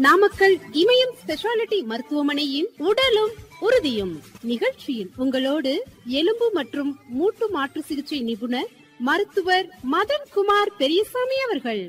நாமக்கல் இமயம் speciality மருத்துவமனையின் உடலும் உறுதியும் நிகழ்ச்சியில் உங்களோடு எலும்பு மற்றும் மூட்டு மாற்று சிகிச்சை நிபுணர் மருத்துவர் மதன் குமார் பெரியசாமி அவர்கள்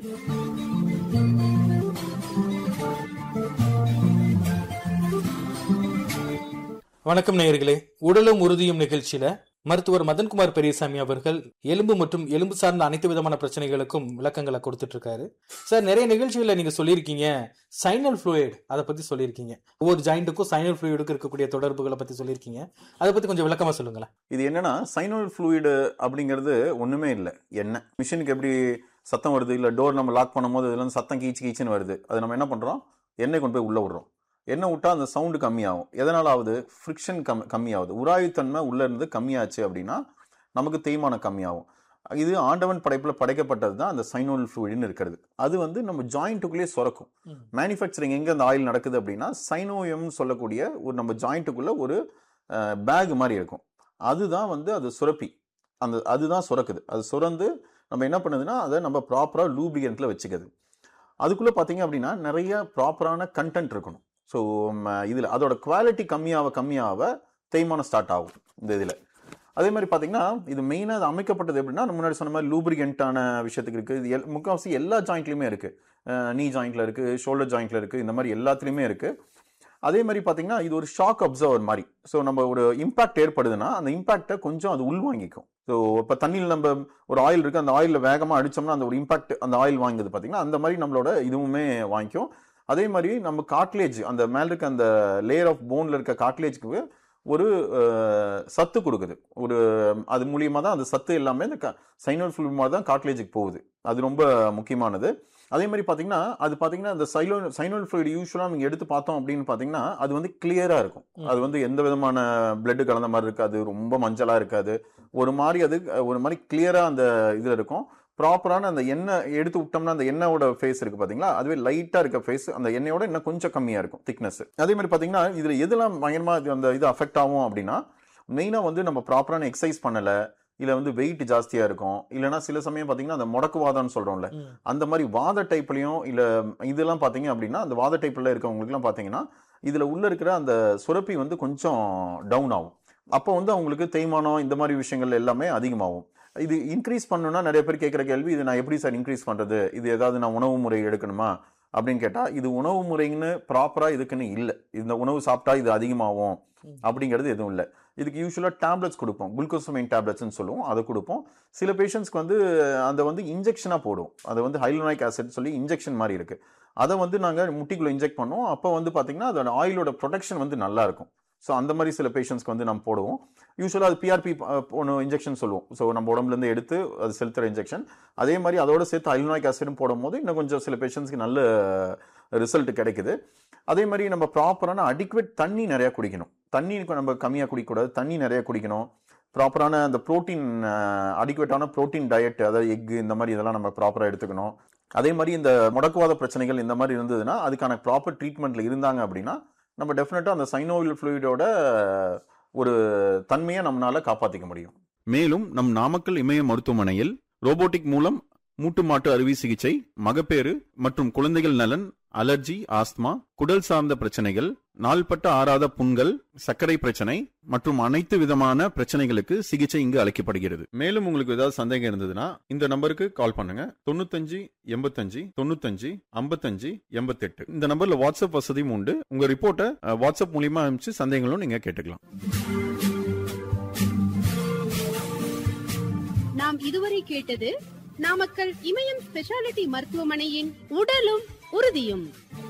வணக்கம் நேயர்களே உடலும் உறுதியும் நிகழ்ச்சியில மருத்துவர் மதன்குமார் பெரியசாமி அவர்கள் எலும்பு மற்றும் எலும்பு சார்ந்த அனைத்து விதமான பிரச்சனைகளுக்கும் விளக்கங்களை கொடுத்துட்டு இருக்காரு சார் நிறைய நிகழ்ச்சிகளை நீங்க சொல்லியிருக்கீங்க சைனல் ஃப்ளூயிட் அதை பத்தி சொல்லியிருக்கீங்க ஒவ்வொரு ஜாயிண்ட்டுக்கும் சைனல் ஃப்ளூயிடுக்கும் இருக்கக்கூடிய தொடர்புகளை பத்தி சொல்லியிருக்கீங்க அதை பத்தி கொஞ்சம் விளக்கமா சொல்லுங்களேன் இது என்னன்னா சைனல் ஃப்ளூயிடு அப்படிங்கிறது ஒண்ணுமே இல்லை எண்ணெய் மிஷினுக்கு எப்படி சத்தம் வருது இல்லை டோர் நம்ம லாக் பண்ணும்போது இதுல இருந்து சத்தம் கீச்சு கீச்சுன்னு வருது அது நம்ம என்ன பண்றோம் எண்ணெய் கொண்டு போய் உள்ள விடுறோம் எண்ணெய் விட்டா அந்த சவுண்டு கம்மியாகும் எதனால ஆகுது ஃப்ரிக்ஷன் கம் கம்மியாகுது உராய்வுத்தன்மை உள்ள இருந்து கம்மியாச்சு அப்படின்னா நமக்கு தேய்மானம் கம்மியாகும் இது ஆண்டவன் படைப்புல படைக்கப்பட்டது தான் அந்த சைனோல் ஃப்ளூயிட்னு இருக்கிறது அது வந்து நம்ம ஜாயிண்ட்டுக்குள்ளேயே சுரக்கும் ம். மேனுஃபேக்சரிங் எங்க அந்த ஆயில் நடக்குது அப்படின்னா சைனோயம் சொல்லக்கூடிய ஒரு நம்ம ஜாயிண்ட்டுக்குள்ள ஒரு பேக் மாதிரி இருக்கும் அதுதான் வந்து அது சுரப்பி அந்த அதுதான் சுரக்குது அது சுரந்து நம்ம என்ன பண்ணுதுன்னா அதை நம்ம ப்ராப்பராக லூப்ரிகண்ட்டில் வச்சுக்குது அதுக்குள்ளே பார்த்தீங்க அப்படின்னா நிறைய ப்ராப்பரான கண்டென்ட் இருக்கணும் ஸோ இதில் அதோட குவாலிட்டி கம்மியாக கம்மியாக தேய்மானம் ஸ்டார்ட் ஆகும் இந்த இதில் அதே மாதிரி பார்த்தீங்கன்னா இது மெயினாக அது அமைக்கப்பட்டது எப்படின்னா நான் முன்னாடி சொன்ன மாதிரி லூப்ரிகண்ட்டான விஷயத்துக்கு இருக்குது இது எல் முக்கால்வாசி எல்லா ஜாயிண்ட்லையுமே இருக்குது நீ ஜாயிண்ட்டில் இருக்குது ஷோல்டர் ஜாயிண்ட்டில் இருக்குது இந்த மாதிரி எல்லாத்துலேயுமே இருக்குது அதே மாதிரி பார்த்தீங்கன்னா இது ஒரு ஷாக் அப்சர்வர் மாதிரி ஸோ நம்ம ஒரு இம்பாக்ட் ஏற்படுதுன்னா அந்த இம்பாக்டை கொஞ்சம் அது உள்வாங்கிக்கும் ஸோ இப்போ தண்ணியில் நம்ம ஒரு ஆயில் இருக்குது அந்த ஆயிலில் வேகமாக அடிச்சோம்னா அந்த ஒரு இம்பாக்ட் அந்த ஆயில் வாங்குது பார்த்தீங்கன்னா அந்த மாதிரி நம்மளோட இதுவுமே வாங்கிக்கும் அதே மாதிரி நம்ம காட்லேஜ் அந்த மேல இருக்க அந்த லேயர் ஆஃப் போன்ல இருக்க காட்லேஜ்க்கு ஒரு அஹ், சத்து கொடுக்குது ஒரு அது மூலியமா தான் அந்த சத்து எல்லாமே இந்த சைனல் ஃபிலிமா தான் காட்லேஜுக்கு போகுது அது ரொம்ப முக்கியமானது அதே மாதிரி பார்த்தீங்கன்னா அது பார்த்தீங்கன்னா அந்த சைலோ சைனல் ஃப்ளூயிட் யூஸ்வலாக நீங்கள் எடுத்து பார்த்தோம் அப்படின்னு பார்த்தீங்கன்னா அது வந்து கிளியராக இருக்கும் ம். அது வந்து எந்த விதமான பிளட் கலந்த மாதிரி இருக்காது ரொம்ப மஞ்சளாக இருக்காது ஒரு மாதிரி அது ஒரு மாதிரி கிளியராக அந்த இதில் இருக்கும் ப்ராப்பரான அந்த எண்ணெய் எடுத்து விட்டோம்னா அந்த எண்ணெயோட ஃபேஸ் இருக்கு பாத்தீங்களா அதுவே லைட்டா இருக்க ஃபேஸ் அந்த எண்ணெயோட இன்னும் கொஞ்சம் கம்மியா இருக்கும் திக்னஸ் அதே மாதிரி பாத்தீங்கன்னா இதுல எதெல்லாம் பயங்கரமா இது அந்த இது அஃபெக்ட் ஆகும் அப்படின்னா மெயினா வந்து நம்ம ப்ராப்பரான எக்ஸசைஸ் பண்ணல இல்ல வந்து வெயிட் ஜாஸ்தியா இருக்கும் இல்லைன்னா சில சமயம் பாத்தீங்கன்னா அந்த முடக்குவாதம்னு சொல்றோம்ல அந்த மாதிரி வாத டைப்லயும் இல்ல இதெல்லாம் பாத்தீங்க அப்படின்னா அந்த வாத டைப்ல இருக்கவங்களுக்குலாம் பாத்தீங்கன்னா இதுல உள்ள இருக்கிற அந்த சுரப்பி வந்து கொஞ்சம் டவுன் ஆகும் அப்போ வந்து அவங்களுக்கு தேய்மானம் இந்த மாதிரி விஷயங்கள் எல்லாமே அதிகமாகும் இது இன்க்ரீஸ் பண்ணணும்னா நிறைய பேர் கேட்குற கேள்வி இது நான் எப்படி சார் இன்க்ரீஸ் பண்றது இது ஏதாவது நான் உணவு முறை எடுக்கணுமா அப்படின்னு கேட்டா இது உணவு முறைன்னு ப்ராப்பரா இதுக்குன்னு இல்லை இந்த உணவு சாப்பிட்டா இது அதிகமாகும் அப்படிங்கிறது எதுவும் இல்லை இதுக்கு யூஸ்வலாக டேப்லெட்ஸ் கொடுப்போம் குளுக்கோசமைன் டேப்லெட்ஸ்னு சொல்லுவோம் அதை கொடுப்போம் சில பேஷண்ட்ஸ்க்கு வந்து அதை வந்து இன்ஜெக்ஷனாக போடுவோம் அதை வந்து ஹைலோனாய்க் ஆசிட் சொல்லி இன்ஜெக்ஷன் மாதிரி இருக்கு அதை வந்து நாங்கள் முட்டிக்குள்ள இன்ஜெக்ட் பண்ணுவோம் அப்போ வந்து பார்த்தீங்கன்னா அதோட ஆயிலோட ப்ரொடெக்ஷன் வந்து நல்லா இருக்கும் ஸோ அந்த மாதிரி சில பேஷண்ட்ஸ்க்கு வந்து நம்ம போடுவோம் யூஸ்வலாக அது பிஆர்பி ஒன்று இன்ஜெக்ஷன் சொல்லுவோம் ஸோ நம்ம உடம்புலேருந்து எடுத்து அது செலுத்துகிற இன்ஜெக்ஷன் அதே மாதிரி அதோட சேர்த்து ஹைலோனாய்க் ஆசிடும் போடும்போது இன்னும் கொஞ்சம் சில பேஷண்ட்ஸ்க்கு நல்ல ரிசல்ட் கிடைக்குது அதே மாதிரி நம்ம ப்ராப்பரான அடிக்குவேட் தண்ணி நிறையா குடிக்கணும் தண்ணி நம்ம கம்மியாக குடிக்கக்கூடாது தண்ணி நிறைய குடிக்கணும் ப்ராப்பரான அந்த ப்ரோட்டீன் அடிக்குவேட்டான ப்ரோட்டீன் டயட் அதாவது எக் இந்த மாதிரி இதெல்லாம் நம்ம ப்ராப்பராக எடுத்துக்கணும் அதே மாதிரி இந்த முடக்குவாத பிரச்சனைகள் இந்த மாதிரி இருந்ததுன்னா அதுக்கான ப்ராப்பர் ட்ரீட்மெண்ட்ல இருந்தாங்க அப்படின்னா நம்ம டெஃபினட்டாக அந்த சைனோவில் ஃப்ளூயிடோட ஒரு தன்மையை நம்மளால காப்பாற்றிக்க முடியும் மேலும் நம் நாமக்கல் இமய மருத்துவமனையில் ரோபோட்டிக் மூலம் மூட்டு மாட்டு அறுவை சிகிச்சை மகப்பேறு மற்றும் குழந்தைகள் நலன் அலர்ஜி ஆஸ்துமா குடல் சார்ந்த பிரச்சனைகள் நாள்பட்ட ஆறாத புண்கள் சர்க்கரை பிரச்சனை மற்றும் அனைத்து விதமான பிரச்சனைகளுக்கு சிகிச்சை இங்கு அளிக்கப்படுகிறது மேலும் உங்களுக்கு ஏதாவது சந்தேகம் இருந்ததுன்னா இந்த நம்பருக்கு கால் பண்ணுங்க தொண்ணூத்தஞ்சு எண்பத்தஞ்சு தொண்ணூத்தஞ்சு ஐம்பத்தஞ்சு எண்பத்தெட்டு இந்த நம்பர்ல வாட்ஸ்அப் வசதியும் உண்டு உங்க ரிப்போர்ட்டை அஹ், வாட்ஸ்அப் மூலியமா அனுப்பிச்சு சந்தேகங்களும் நீங்க கேட்டுக்கலாம் நாம் இதுவரை கேட்டது நாமக்கல் இமயம் ஸ்பெஷாலிட்டி மருத்துவமனையின் உடலும் உறுதியும்